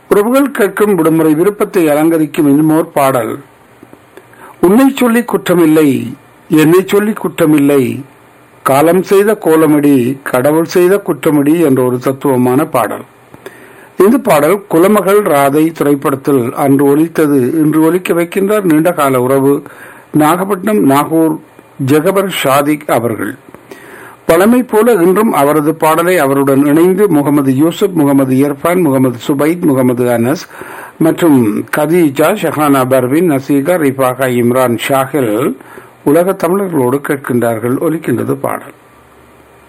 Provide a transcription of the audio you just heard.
உறவுகள் கேட்கும் விடுமுறை விருப்பத்தை அலங்கரிக்கும் இன்னுமோர் பாடல் உன்னை சொல்லி குற்றமில்லை என்னை சொல்லி குற்றமில்லை காலம் செய்த கோலமடி கடவுள் செய்த குற்றமடி என்ற ஒரு தத்துவமான பாடல் இந்த பாடல் குலமகள் ராதை திரைப்படத்தில் அன்று ஒலித்தது இன்று ஒலிக்க வைக்கின்றார் நீண்டகால உறவு நாகப்பட்டினம் நாகூர் ஜெகபர் ஷாதிக் அவர்கள் பழமை போல இன்றும் அவரது பாடலை அவருடன் இணைந்து முகமது யூசுப் முகமது இர்ஃபான் முகமது சுபைத் முகமது அனஸ் மற்றும் கதீஜா ஷஹானா பர்வின் நசீகா ரிஃபாகா இம்ரான் ஷாஹில் உலக தமிழர்களோடு கேட்கின்றார்கள் ஒலிக்கின்றது பாடல்